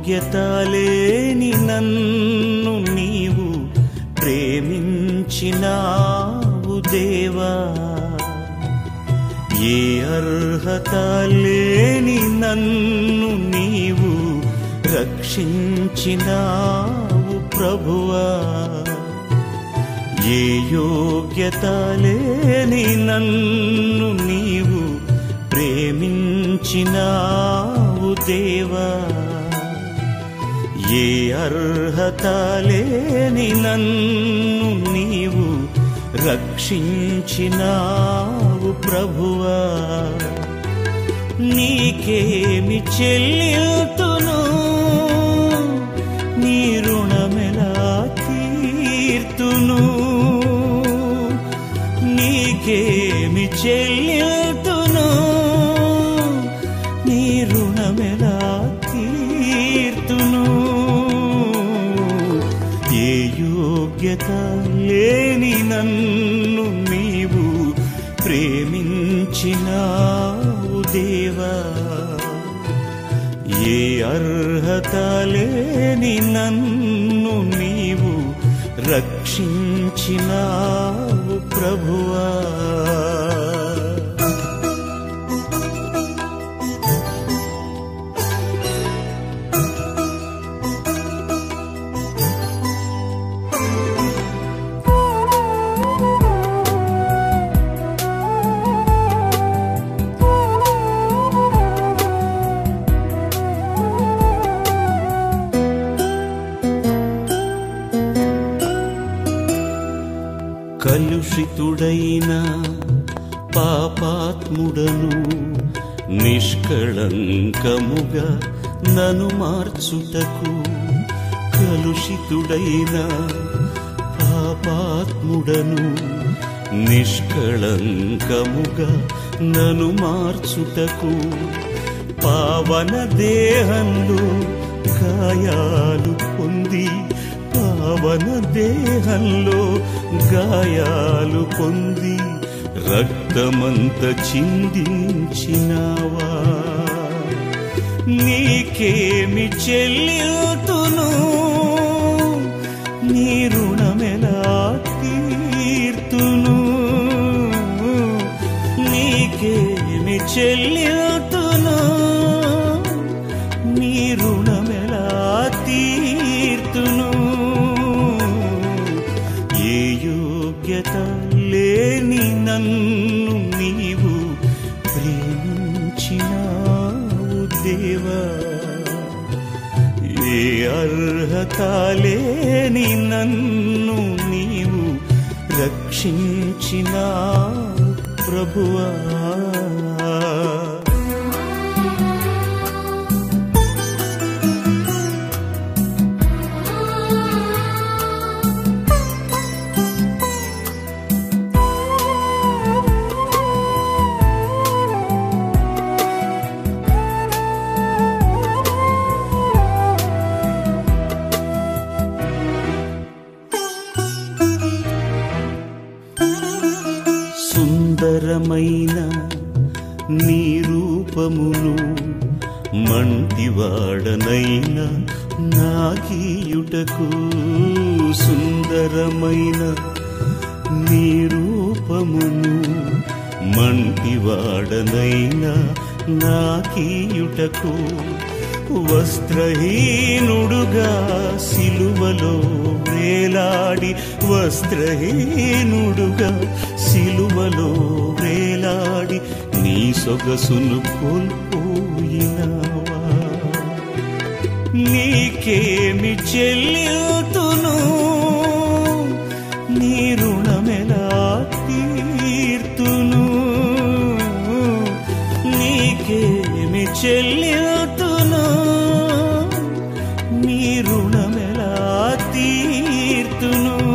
యోగ్యత లేని నన్ను నీవు ప్రేమించినావు దేవా ఏ అర్హత లేని నన్ను నీవు రక్షించినావు ప్రభువా ఏ యోగ్యత లేని నన్ను నీవు ప్రేమించినావు దేవా ఏ అర్హత లేని నన్ను నీవు రక్షించినావు ప్రభువా నీకేమి చెల్లితును నీ రుణమెలా తీర్తును నీకేమి చెల్లితును నీ రుణమెలా తీర్తును ఏ యోగ్యత లేని నన్ను నీవు ప్రేమించినావు దేవా ఏ అర్హత లేని నన్ను నీవు రక్షించినావు ప్రభువా కలుషితుడైన పాపాత్ముడను నిష్కళంకముగా నను మార్చుటకు కలుషితుడైన పాపాత్ముడను నిష్కళంకముగా నను మార్చుటకు పావన దేహంలో గాయాలు పొంది పావన దేహంలో గాయాలు పొంది రక్తమంత చిందించినావా నీకేమి చెల్లితును నీ రుణమెలా తీర్తును నీకేమి చెల్లితును నీ రుణమెలా తీర్తును ఏ యోగ్యత లేని నన్ను నీవు ప్రేమించినావు దేవా ఏ అర్హత లేని నన్ను నీవు రక్షించినావు ప్రభువా సుందరమైన నీ రూపమును మంటివాడనైన నాకీయుటకు సుందరమైన నీ రూపమును మంటివాడనైన నాకీయుటకు వస్త్రహీనుడుగా సిలువలో వేలాడి వస్త్రహీనుడుగా సిలువలో వేలాడి నీ సొగసును కోల్పోయినావా నీకేమి చెల్లితును నీ రుణమెలా తీర్తును నీకేమి చెల్లితును నీ రుణమెలా తీర్తును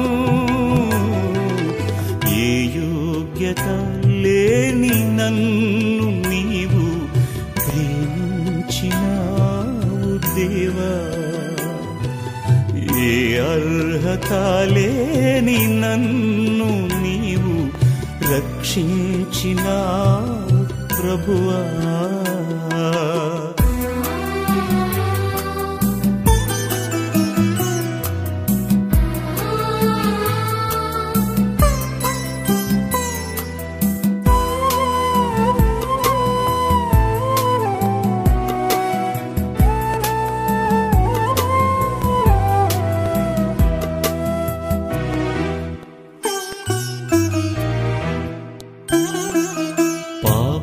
ఏ యోగ్యత లేని నన్ను నీవు ప్రేమించినావు దేవా ఏ అర్హత లేని నన్ను నీవు రక్షించినావు ప్రభువా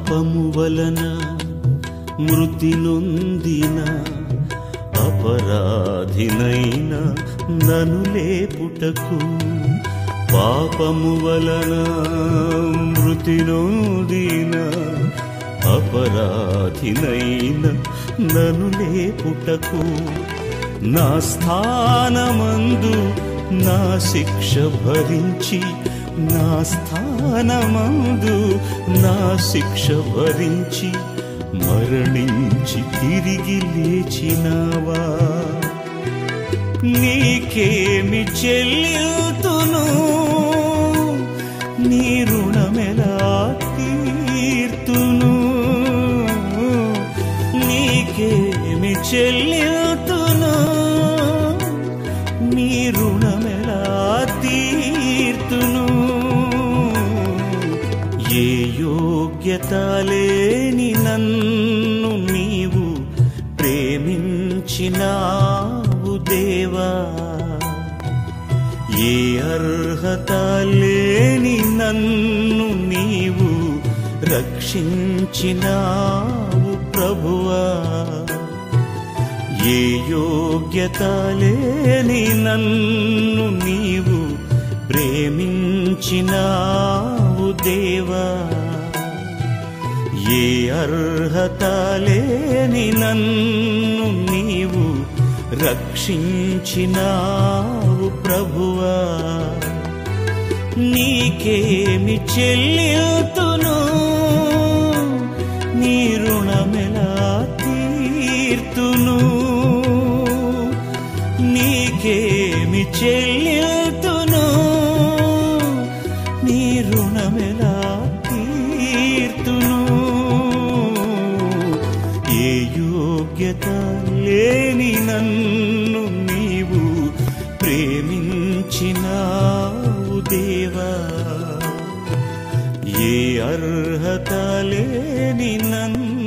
పాపము వలన మృతి నొందిన అపరాధినైన నను లేపుటకు పాపము వలన మృతి నొందిన అపరాధినైన నను లేపుటకు నా స్థానమందు నా శిక్ష భరించి నా స్థానమందు నా శిక్ష భరించి మరణించి తిరిగి లేచినావా నీకేమి చెల్లితును నీ రుణమెలా తీర్తును నీకేమి చెల్లితును నీ రుణమెలా తీర్తును ఏ యోగ్యత లేని నన్ను నీవు ప్రేమించినావు దేవా ఏ అర్హత లేని నన్ను నీవు రక్షించినావు ప్రభువా ఏ యోగ్యత లేని నన్ను నీవు ప్రేమించినావు దేవా ఏ అర్హత లేని నన్ను నీవు రక్షించినావు ప్రభువా నీకేమి చెల్లితును నీ రుణమెలా తీర్తును నీకేమి చెల్లితును నీ రుణమెలా తీర్తును ఏ యోగ్యత లేని నన్ను నీవు ప్రేమించినావు దేవా ఏ అర్హత లేని నన్ను